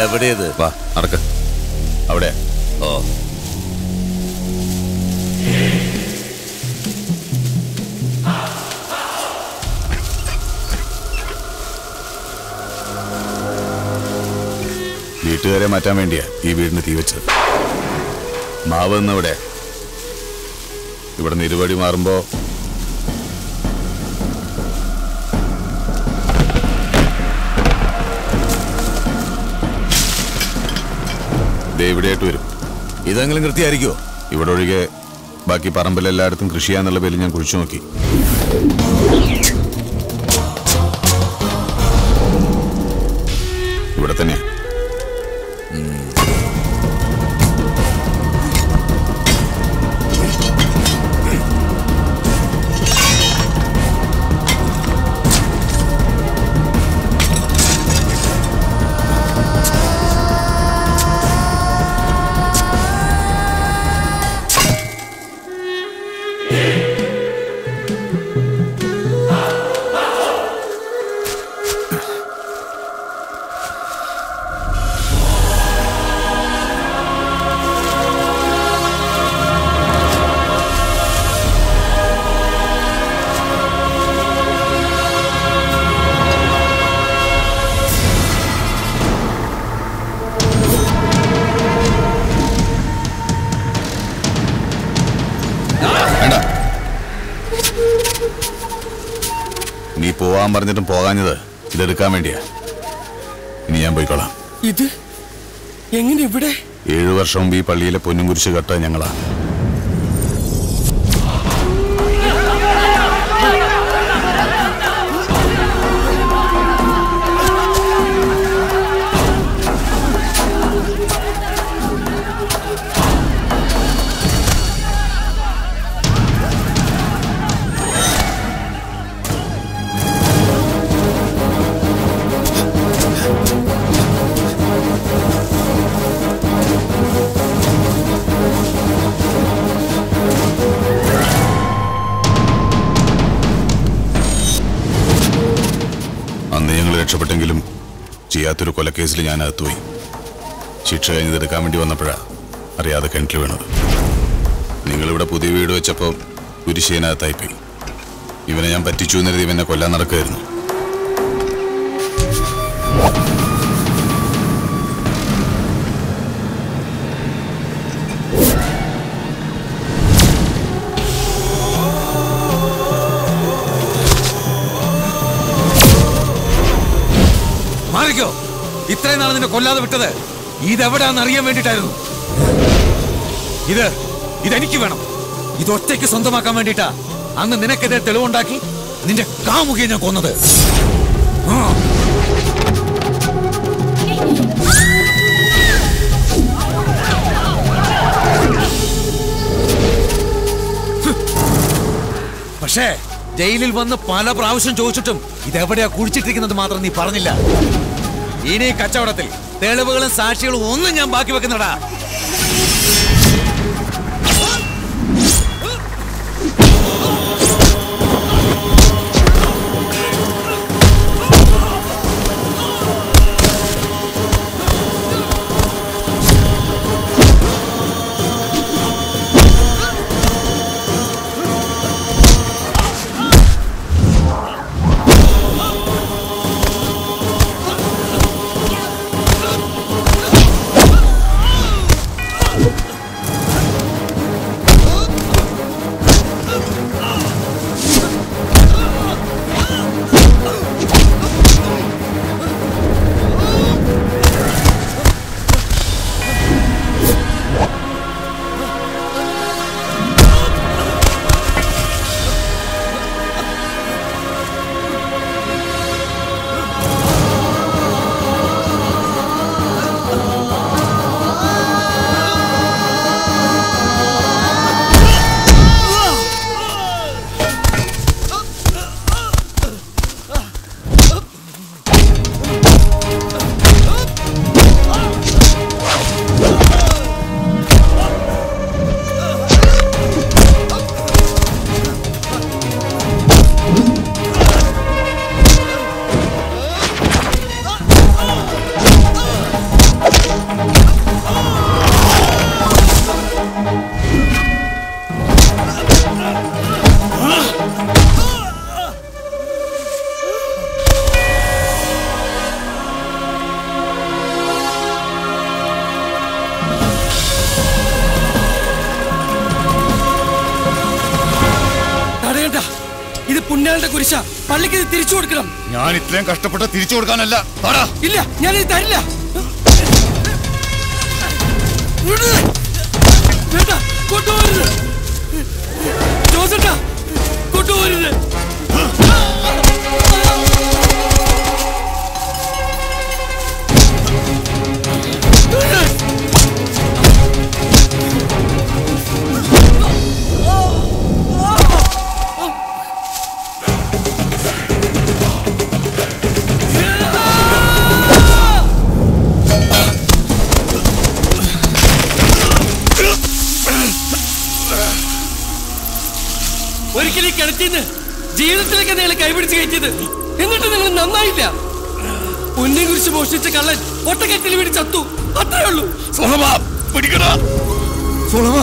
ഇതെവിടെയത് വാ നടക്ക് അവിടെ ഓ വീട്ടുകാരെ മാറ്റാൻ വേണ്ടിയാ ഈ വീടിന് തീ വെച്ചത് മാവ് എന്നവിടെ ഇവിടെ നിന്ന് ഇരുപടി മാറുമ്പോ ദേ ഇവിടെയായിട്ട് വരും ഇതെങ്കിലും കൃത്യമായിരിക്കുമോ ഇവിടെ ഒഴികെ ബാക്കി പറമ്പിലെല്ലായിടത്തും കൃഷി ചെയ്യാന്നുള്ള പേരിൽ ഞാൻ കുഴിച്ചു നോക്കി ഇവിടെ തന്നെയാ വേണ്ട നീ പോവാൻ പറഞ്ഞിട്ടും പോകാഞ്ഞത് ഇതെടുക്കാൻ വേണ്ടിയാ ഇനി ഞാൻ പോയിക്കോളാം ഇത് എങ്ങനെ ഇവിടെ ഏഴു വർഷം മുമ്പ് ഈ പള്ളിയിലെ പൊന്നും കുരിശ് കട്ട ഞങ്ങളാ അന്ന് ഞങ്ങൾ രക്ഷപ്പെട്ടെങ്കിലും ചെയ്യാത്തൊരു കൊലക്കേസിൽ ഞാൻ അകത്തുപോയി ശിക്ഷ കഴിഞ്ഞത് എടുക്കാൻ വേണ്ടി വന്നപ്പോഴാ അറിയാതെ കിണറ്റിൽ വീണത് നിങ്ങളിവിടെ പുതിയ വീട് വെച്ചപ്പോൾ കുരിശീനകത്തായിപ്പോയി ഇവനെ ഞാൻ പറ്റിച്ചു എന്നരുതി ഇവനെ കൊല്ലാൻ നടക്കുകയായിരുന്നു മാറിക്കോ ഇത്രയും നാൾ നിന്നെ കൊല്ലാതെ വിട്ടത് ഇതെവിടാന്ന് അറിയാൻ വേണ്ടിട്ടായിരുന്നു ഇത് ഇതെനിക്ക് വേണം ഇത് ഒറ്റയ്ക്ക് സ്വന്തമാക്കാൻ വേണ്ടിട്ടാ അന്ന് നിനക്കെതിരെ തെളിവുണ്ടാക്കി നിന്റെ കാമുകിയെ ഞാൻ കൊന്നത് ആ. പക്ഷേ ജയിലിൽ വന്ന് പല പ്രാവശ്യം ചോദിച്ചിട്ടും ഇതെവിടെയാ കുഴിച്ചിട്ടിരിക്കുന്നത് മാത്രം നീ പറഞ്ഞില്ല ഇനി ഈ കച്ചവടത്തിൽ തെളിവുകളും സാക്ഷികളും ഒന്നും ഞാൻ ബാക്കി വെക്കുന്നടാ ഇത് പുണ്യാളുടെ കുരിശ പള്ളിക്ക് ഇത് തിരിച്ചു കൊടുക്കണം ഞാൻ ഇത്രയും കഷ്ടപ്പെട്ട് തിരിച്ചു കൊടുക്കാനല്ല താടാ ഇല്ല ഞാനിത് തരില്ല വിട്. വേണ്ട കൊണ്ടുപോകരുത് ജോസട്ടാ കൊണ്ടുപോകരുത് ഒരിക്കലും ഈ കിണറ്റിന്ന് ജീവിതത്തിലേക്ക് നിങ്ങൾ കൈപിടിച്ച് കയറ്റിയത് എന്നിട്ട് നിങ്ങൾ നന്നായില്ല പൊന്നിനെ കുറിച്ച് മോഷ്ടിച്ച കള്ളൻ ഒട്ടക്കെട്ടിൽ വീട് ചത്തു അത്രേ ഉള്ളൂ സോളമ പിടിക്കടാ സോളമ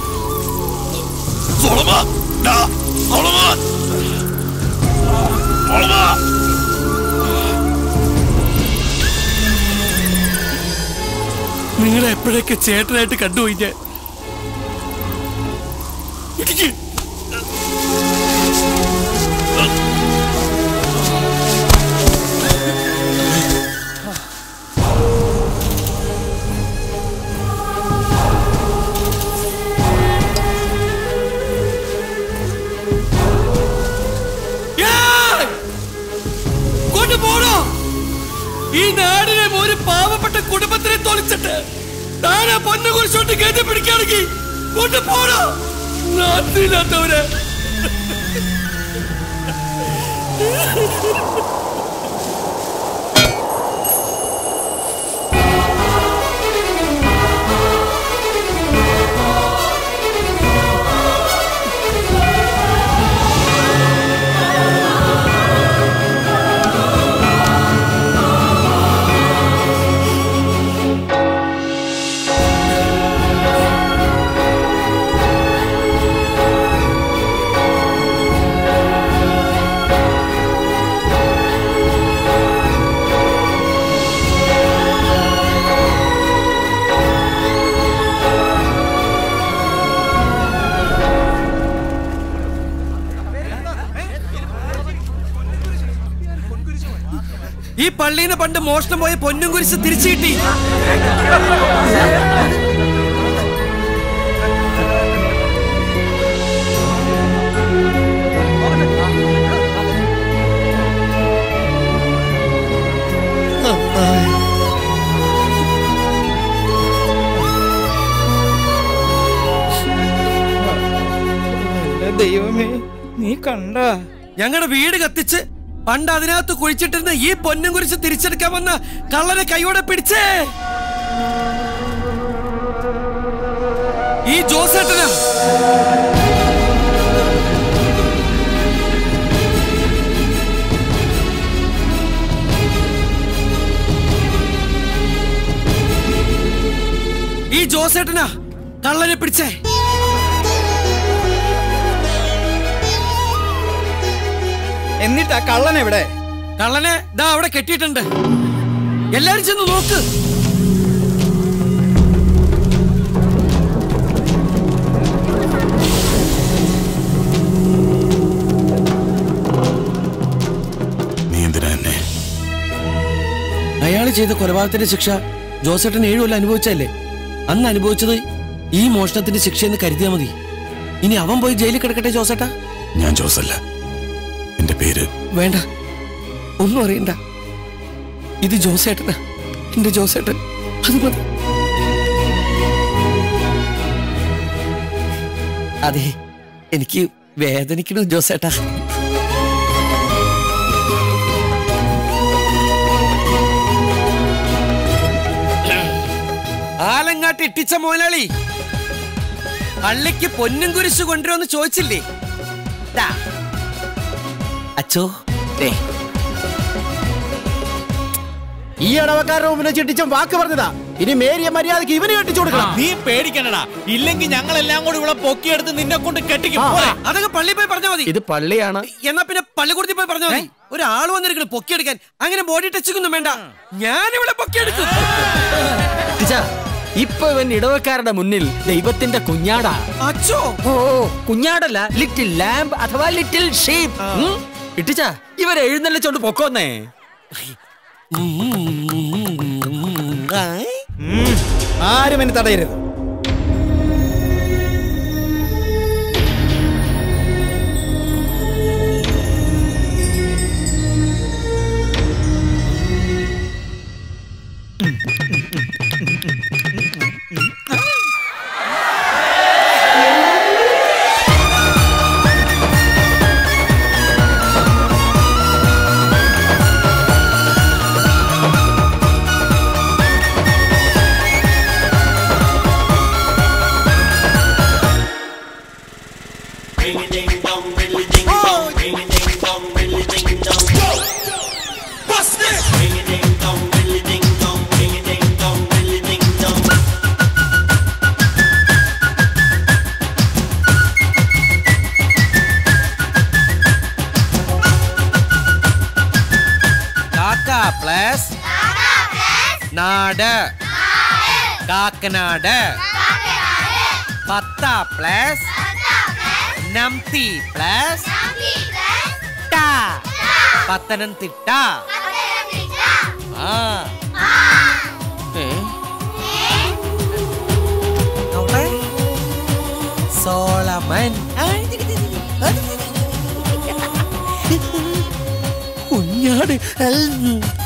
സോളമ ഡാ, സോളമ സോളമ നിങ്ങളെ എപ്പോഴൊക്കെ ചേട്ടനായിട്ട് കണ്ടുപോയി ഞാൻ ഇടിക്ക്. ഏയ്! കൊണ്ടുപോടോ ഈ നാടിനെ ഒരു പാവപ്പെട്ട കുടുംബത്തിനെ തൊളിച്ചിട്ട് താനാ പൊന്നു കുറിച്ചോട്ട് കയറ്റി പിടിക്കുകയാണെങ്കിൽ കൊണ്ടുപോടോ നാട്ടിലാത്തവരെ ഈ പള്ളിന്ന് പണ്ട് മോഷണം പോയ പൊന്നും കുരിശ് തിരിച്ചു കിട്ടി ദൈവമേ നീ കണ്ട ഞങ്ങളുടെ വീട് കത്തിച്ച് പണ്ട് അതിനകത്ത് കുഴിച്ചിട്ടിരുന്ന ഈ പൊന്നും കുരിശ് തിരിച്ചെടുക്കാൻ വന്ന കള്ളനെ കൈയോടെ പിടിച്ചേ ഈ ജോസേട്ടനാ ഈ ജോസേട്ടനാ കള്ളനെ പിടിച്ചേ എന്നിട്ടാ കള്ളൻ എവിടെ കള്ളനെ ദാ അവിടെ കെട്ടിയിട്ടുണ്ട് എല്ലാരും ചെന്ന് നോക്ക് നീ എന്തിനാ എന്നെ അയാൾ ചെയ്ത കൊലപാതകത്തിന്റെ ശിക്ഷ ജോസേട്ടൻ ഏഴു കൊല്ലം അനുഭവിച്ചല്ലേ അന്ന് അനുഭവിച്ചത് ഈ മോഷണത്തിന്റെ ശിക്ഷയെന്ന് കരുതിയാ മതി ഇനി അവൻ പോയി ജയിലിൽ കിടക്കട്ടെ ജോസേട്ടാ ഞാൻ ജോസല്ല എന്റെ പേര് വേണ്ട ഒന്നും അറിയണ്ട ഇത് ജോസേട്ടനാ എന്റെ ജോസേട്ടൻ അത് മതി അതെ എനിക്ക് വേദനിക്കണു ജോസേട്ടാ ആലങ്ങാട്ട് ഇട്ടിച്ച മോനാളി പള്ളിക്ക് പൊന്നും കുരിശ് കൊണ്ടുവരുമെന്ന് ചോദിച്ചില്ലേ ദാ. അച്ചോ ദേ ഈ ഇടവക്കാരുടെ മുമ്പിൽ ചിട്ടിച്ചും വാക്ക് പറഞ്ഞതാ ഇനി മേരിയ മര്യാദക്ക് ഇവന് കെട്ടിച്ചു കൊടുക്കണം നീ പേടിക്കണ്ടടാ ഇല്ലെങ്കിൽ ഞങ്ങൾ എല്ലാം കൂടി ഇവിടെ പൊക്കിയെടുത്ത് നിന്നെ കൊണ്ട് കെട്ടിക്കും പോരെ? അതൊക്കെ പള്ളിയിൽ പോയി പറഞ്ഞാൽ മതി ഇത് പള്ളിയാണ് എന്നാ പിന്നെ പള്ളിക്കൂടത്തിൽ പോയി പറഞ്ഞാൽ മതി ഒരാൾ വന്നിരിക്കണം പൊക്കിയെടുക്കാൻ അങ്ങനെ ബോഡി ടച്ചിങ് ഒന്നും വേണ്ട ഞാനിവിടെ പൊക്കിയെടുക്കും ടീച്ചാ, ഇപ്പൊ ഇവൻ ഇടവക്കാരുടെ മുന്നിൽ ദൈവത്തിന്റെ കുഞ്ഞാടാ അച്ഛോ ഓ കുഞ്ഞാടല്ല ലിറ്റിൽ ലാമ്പ് അഥവാ ലിറ്റിൽ ഷീപ്പ് ഇട്ടിച്ച ഇവരെ എഴുന്നള്ളിച്ചോണ്ട് പൊക്കോന്നേ ആരും എന്നെ തടയരുത് കാക്ക പ്ലസ് നാട് കാക്കനാട് പത്ത പ്ലസ് നംതി പ്ലസ് ടാ പത്തനംതിട്ട ആ ഏ? അവിടെ സോളമൻ കുഞ്ഞാട്